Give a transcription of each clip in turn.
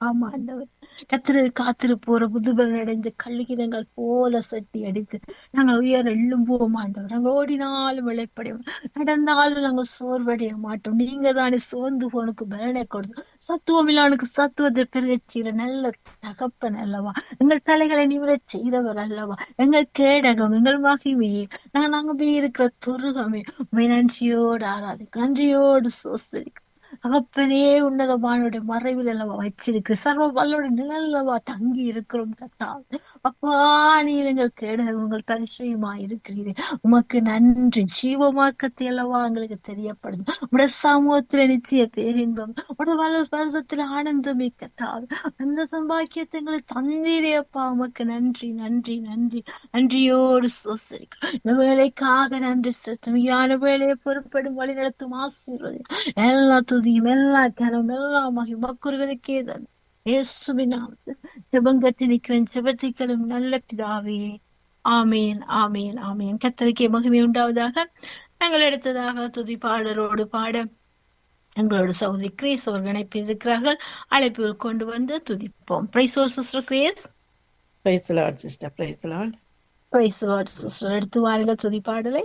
ஆமாண்டவர் கத்திர காத்திருப்போற புதுபல் அடைஞ்ச கல்லிகிதங்கள் போல சட்டி அடித்து நாங்கள் உயர எழும்புவோம் ஆண்டவர் நாங்கள் ஓடினாலும் விளைப்படையும் நடந்தாலும் நாங்கள் சோர்வடைய மாட்டோம் நீங்க தானே சோர்ந்து போனுக்கு பலனை கொடுத்து சத்துவம் இல்லானுக்கு சத்துவத்தை பெருகச் செய்கிற நல்ல தகப்பன் அல்லவா எங்கள் தலைகளை நிமிரச் செய்கிறவர் அல்லவா எங்கள் கேடகம் எங்கள் மகிமையே நான் நாங்க போய் இருக்கிற துருகமே உண்மை நன்றியோடு ஆராதிக்கும் நன்றியோடு சோசரிக்கும் தகப்பனே உன்னதமானுடைய மறைவில் அல்லவா வச்சிருக்கு சர்வ வல்லோட நிழல்லவா தங்கி இருக்கிறோம் கத்தால் அப்பா நீர் எங்கள் கேடகம் உங்கள் பரிசயமா இருக்கிறீரே உமக்கு நன்றி ஜீவமாக்கத்தை அல்லவா எங்களுக்கு தெரியப்படுது உடைய சமூகத்துல நித்திய பேரின்பம் உடைய வல வருஷத்துல ஆனந்தமே கத்தால் அந்த சம்பாக்கியத்தை எங்களுக்கு தந்தீரே அப்பா உமக்கு நன்றி நன்றி நன்றி நன்றியோடு சோசரிக்கிறோம் இந்த வேலைக்காக நன்றி செலுத்தும் வேலையை பொறுப்படும் வழி நடத்தும் ஆசீர்வதி எல்லா துதியும் எல்லா கனம் எல்லா மகிமக்குறுகளுக்கே தான் இயேசுவின் நாமத்தில் ஜெபம் கட்டி நிற்கிறேன் ஜெபத்திகளும் நல்ல பிதாவே ஆமேன் ஆமேன் ஆமேன் கத்தரிக்கை மகிமை உண்டாவதாக நாங்கள் எடுத்ததாக துதி பாடலோடு பாட எங்களோட சகோதரி கிரேஸ் அவர்கள் இணைப்பில் இருக்கிறார்கள் அழைப்பில் கொண்டு வந்து துதிப்போம் praise sister Grace praise lord sister praise lord praise sister எடுத்து வாருங்கள் துதி பாடலை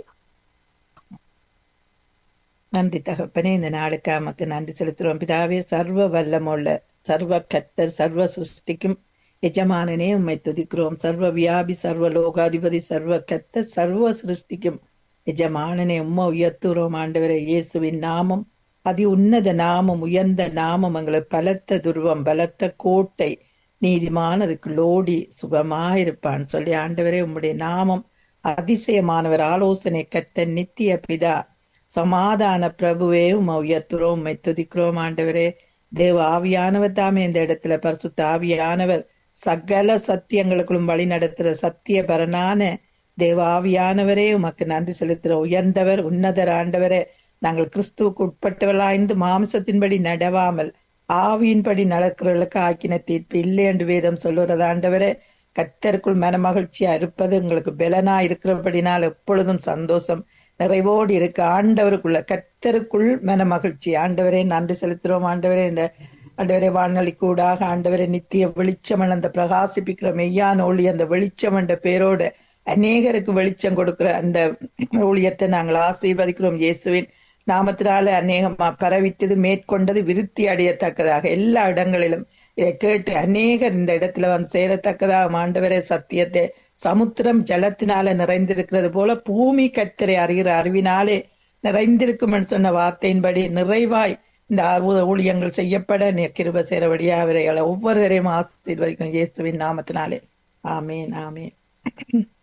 நன்றி தகப்பனே இந்த நாளுக்கு நமக்கு நன்றி செலுத்துறோம் பிதாவே சர்வ வல்லமுள்ள சர்வ கத்தர் சர்வ சிருஷ்டிக்கும் எஜமானனே உம்மை துதிக்கிறோம் சர்வ வியாபி சர்வ லோகாதிபதி சர்வ கத்தர் சர்வ சிருஷ்டிக்கும் எஜமானனே உம்மை உயர்த்துறோம் ஆண்டவரே இயேசுவின் நாமம் அதி உன்னத நாமம் உயர்ந்த நாமம் எங்களுக்கு பலத்த துருவம் பலத்த கோட்டை நீதிமான் அதுக்குள்ளோடி சுகமாயிருப்பான் சொல்லி ஆண்டவரே உம்முடைய நாமம் அதிசயமானவர் ஆலோசனை கத்த நித்திய பிதா சமாதான பிரபுவே உம்மை உயர்த்துறோம் உம்மை துதிக்கிறோம் ஆண்டவரே தேவ ஆவியானவர் தாமே இந்த இடத்துல பரிசுத்த ஆவியானவர் சகல சத்தியங்களுக்குள்ளும் வழி நடத்துற சத்திய பரனான தேவ ஆவியானவரே உமக்கு நன்றி செலுத்துற உயர்ந்தவர் உன்னதர் ஆண்டவரே நாங்கள் கிறிஸ்துவுக்கு உட்பட்டவர்களாய்ந்து மாம்சத்தின்படி நடவாமல் ஆவியின்படி நடக்கிறவர்களுக்கு ஆக்கின தீர்ப்பு இல்லை என்று வேதம் சொல்லுறது ஆண்டவரே கத்தருக்குள் மனமகிழ்ச்சியா இருப்பது உங்களுக்கு பலனா இருக்கிறபடினால் எப்பொழுதும் சந்தோஷம் நிறைவோடு இருக்க ஆண்டவருக்குள்ள கத்தருக்குள் மன மகிழ்ச்சி ஆண்டவரே நன்றி செலுத்துறோம் ஆண்டவரே இந்த ஆண்டவரே வானொலி கூடாக ஆண்டவரே நித்திய வெளிச்சம் அந்த பிரகாசிப்பிக்கிற மெய்யான ஒளி அந்த வெளிச்சம் என்ற பேரோடு அநேகருக்கு வெளிச்சம் கொடுக்கிற அந்த ஊழியத்தை நாங்கள் ஆசீர்வதிக்கிறோம் இயேசுவின் நாமத்தினால அநேகமா பரவித்தது மேற்கொண்டது விருத்தி அடையத்தக்கதாக எல்லா இடங்களிலும் இதை கேட்டு அநேகர் இந்த இடத்துல வந்து சேரத்தக்கதாக ஆண்டவரே சத்தியத்தை சமுத்திரம் ஜலத்தினால நிறைந்திருக்கிறது போல பூமி கத்தரை அறிகிற அறிவினாலே நிறைந்திருக்கும் சொன்ன வார்த்தையின்படி நிறைவாய் இந்த ஊழியங்கள் செய்யப்பட கிருப சேரபடியா அவர்களை ஒவ்வொருவரையும் ஆசீர்வதிக்கும் இயேசுவின் நாமத்தினாலே ஆமேன் ஆமேன்